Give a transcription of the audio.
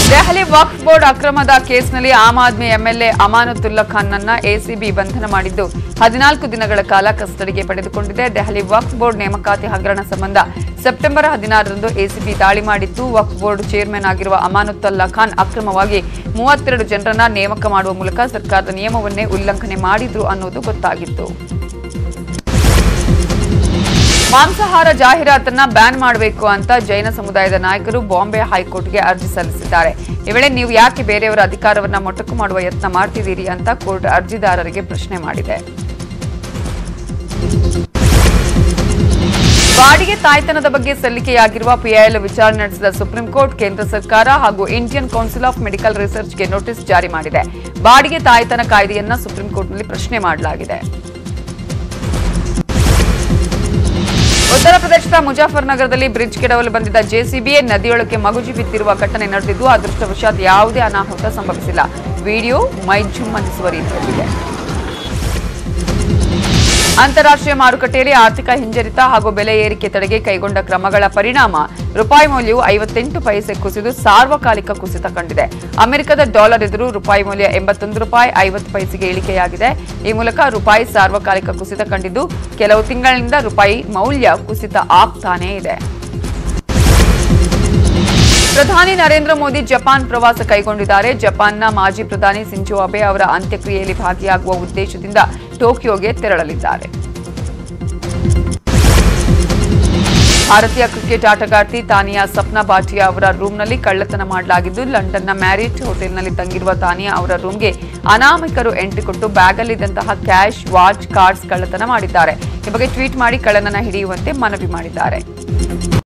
ದೆಹಲಿ ವಕ್ಫ್ board ಅಕ್ರಮದ ಕೇಸ್ನಲ್ಲಿ Aam Aadmi MLA Amanatullah ಖಾನ್ನನ್ನ ಎಸಿಬಿ ಬಂಧನ ಮಾಡಿದ್ದು ಹದಿನಾಲ್ಕು ದಿನಗಳ ಕಾಲ ಕಸ್ಟಡಿಗೆ ಪಡೆದುಕೊಂಡಿದೆ ದೆಹಲಿ ವಕ್ಫ್ ಬೋರ್ಡ್ ನೇಮಕಾತಿ ಹಗರಣ ಸಂಬಂಧ ಸೆಪ್ಟೆಂಬರ್ ಹದಿನಾರರಂದು ಎಸಿಬಿ ದಾಳಿ ಮಾಡಿತ್ತು ವಕ್ಫ್ ಬೋರ್ಡ್ ಚೇರ್ಮನ್ ಆಗಿರುವ ಅಮಾನುತ್ತಲ್ಲಾ ಖಾನ್ ಅಕ್ರಮವಾಗಿ ಮೂವತ್ತೆರಡು ಜನರನ್ನ ನೇಮಕ ಮಾಡುವ ಮೂಲಕ ಸರ್ಕಾರದ ನಿಯಮವನ್ನೇ ಉಲ್ಲಂಘನೆ ಮಾಡಿದ್ರು ಅನ್ನೋದು ಗೊತ್ತಾಗಿತ್ತು ಮಾಂಸಾಹಾರ ಜಾಹೀರಾತನ್ನ ಬ್ಯಾನ್ ಮಾಡಬೇಕು ಅಂತ ಜೈನ ಸಮುದಾಯದ ನಾಯಕರು ಬಾಂಬೆ ಹೈಕೋರ್ಟ್ಗೆ ಅರ್ಜಿ ಸಲ್ಲಿಸಿದ್ದಾರೆ ಈ ವೇಳೆ ನೀವು ಯಾಕೆ ಬೇರೆಯವರ ಅಧಿಕಾರವನ್ನ ಮೊಟಕು ಮಾಡುವ ಯತ್ನ ಮಾಡ್ತಿದ್ದೀರಿ ಅಂತ ಕೋರ್ಟ್ ಅರ್ಜಿದಾರರಿಗೆ ಪ್ರಶ್ನೆ ಮಾಡಿದೆ ಬಾಡಿಗೆ ತಾಯ್ತನದ ಬಗ್ಗೆ ಸಲ್ಲಿಕೆಯಾಗಿರುವ ಪಿಐಎಲ್ ವಿಚಾರಣೆ ನಡೆಸಿದ ಸುಪ್ರೀಂ ಕೋರ್ಟ್ ಕೇಂದ್ರ ಸರ್ಕಾರ ಹಾಗೂ ಇಂಡಿಯನ್ ಕೌನ್ಸಿಲ್ ಆಫ್ ಮೆಡಿಕಲ್ ರಿಸರ್ಚ್ಗೆ ನೋಟಿಸ್ ಜಾರಿ ಮಾಡಿದೆ ಬಾಡಿಗೆ ತಾಯ್ತನ ಕಾಯ್ದೆಯನ್ನ ಸುಪ್ರೀಂ ಕೋರ್ಟ್ನಲ್ಲಿ ಪ್ರಶ್ನೆ ಮಾಡಲಾಗಿದೆ ಉತ್ತರ ಪ್ರದೇಶದ ಮುಜಾಫರ್ನಗರದಲ್ಲಿ ಬ್ರಿಡ್ಜ್ ಕೆಡವಲು ಬಂದಿದ್ದ ಜೆಸಿಬಿಎ ನದಿಯೊಳಕ್ಕೆ ಮಗುಜಿ ಬಿದ್ದಿರುವ ಘಟನೆ ನಡೆದಿದ್ದು ಅದೃಷ್ಟವಶಾತ್ ಯಾವುದೇ ಅನಾಹುತ ಸಂಭವಿಸಿಲ್ಲ ವಿಡಿಯೋ ಮೈ ಜುಮ್ ಅನ್ನಿಸುವ ರೀತಿಯಲ್ಲಿದೆ ಅಂತಾರಾಷ್ಟ್ರೀಯ ಮಾರುಕಟ್ಟೆಯಲ್ಲಿ ಆರ್ಥಿಕ ಹಿಂಜರಿತ ಹಾಗೂ ಬೆಲೆ ಏರಿಕೆ ತಡೆಗೆ ಕೈಗೊಂಡ ಕ್ರಮಗಳ ಪರಿಣಾಮ ರೂಪಾಯಿ ಮೌಲ್ಯವು ಐವತ್ತೆಂಟು ಪೈಸೆ ಕುಸಿದು ಸಾರ್ವಕಾಲಿಕ ಕುಸಿತ ಕಂಡಿದೆ ಅಮೆರಿಕದ ಡಾಲರ್ ಎದುರು ರೂಪಾಯಿ ಮೌಲ್ಯ ಎಂಬತ್ತೊಂದು ರೂಪಾಯಿ ಐವತ್ತು ಪೈಸೆಗೆ ಇಳಿಕೆಯಾಗಿದೆ ಈ ಮೂಲಕ ರೂಪಾಯಿ ಸಾರ್ವಕಾಲಿಕ ಕುಸಿತ ಕಂಡಿದ್ದು ಕೆಲವು ತಿಂಗಳಿನಿಂದ ರೂಪಾಯಿ ಮೌಲ್ಯ ಕುಸಿತ ಆಗ್ತಾನೇ ಇದೆ ಪ್ರಧಾನಿ ನರೇಂದ್ರ ಮೋದಿ ಜಪಾನ್ ಪ್ರವಾಸ ಕೈಗೊಂಡಿದ್ದಾರೆ ಜಪಾನ್ನ ಮಾಜಿ ಪ್ರಧಾನಿ ಸಿಂಜೋ ಅಬೆ ಅವರ ಅಂತ್ಯಕ್ರಿಯೆಯಲ್ಲಿ ಭಾಗಿಯಾಗುವ ಉದ್ದೇಶದಿಂದ ಟೋಕಿಯೋಗೆ ತೆರಳಲಿದ್ದಾರೆ ಭಾರತೀಯ ಕ್ರಿಕೆಟ್ ಆಟಗಾರ್ತಿ ತಾನಿಯಾ ಸಪ್ನಾ ಭಾಟಿಯಾ ಅವರ ರೂಮ್ನಲ್ಲಿ ಕಳ್ಳತನ ಮಾಡಲಾಗಿದ್ದು ಲಂಡನ್ನ ಮ್ಯಾರಿಟ್ ಹೋಟೆಲ್ನಲ್ಲಿ ತಂಗಿರುವ ತಾನಿಯಾ ಅವರ ರೂಮ್ಗೆ ಅನಾಮಿಕರು ಎಂಟ್ರಿ ಕೊಟ್ಟು ಬ್ಯಾಗಲ್ಲಿದ್ದಂತಹ ಕ್ಯಾಶ್ ವಾಚ್ ಕಾರ್ಡ್ಸ್ ಕಳ್ಳತನ ಮಾಡಿದ್ದಾರೆ ಈ ಬಗ್ಗೆ ಟ್ವೀಟ್ ಮಾಡಿ ಕಳ್ಳನನ್ನ ಹಿಡಿಯುವಂತೆ ಮನವಿ ಮಾಡಿದ್ದಾರೆ